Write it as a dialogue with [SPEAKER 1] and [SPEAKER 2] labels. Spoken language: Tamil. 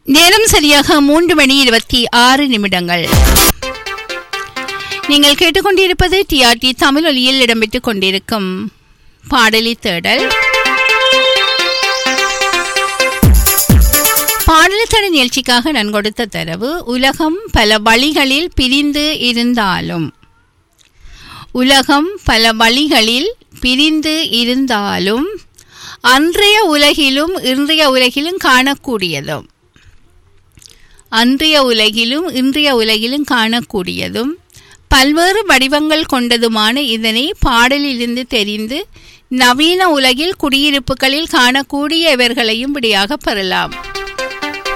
[SPEAKER 1] நேரம் சரியாக மூன்று மணி இருபத்தி ஆறு நிமிடங்கள் நீங்கள் கேட்டுக்கொண்டிருப்பது டிஆர்டி தமிழ் ஒலியில் இடம்பெற்றுக் கொண்டிருக்கும் பாடலி தேடல் பாடலி தேடல் நிகழ்ச்சிக்காக நான் கொடுத்த தரவு உலகம் பல வழிகளில் பிரிந்து இருந்தாலும் உலகம் பல வழிகளில் பிரிந்து இருந்தாலும் அன்றைய உலகிலும் இன்றைய உலகிலும் காணக்கூடியதும் அன்றைய உலகிலும் இன்றைய உலகிலும் காணக்கூடியதும் பல்வேறு வடிவங்கள் கொண்டதுமான இதனை பாடலிலிருந்து தெரிந்து நவீன உலகில் குடியிருப்புகளில் காணக்கூடிய இவர்களையும் விடையாக பெறலாம்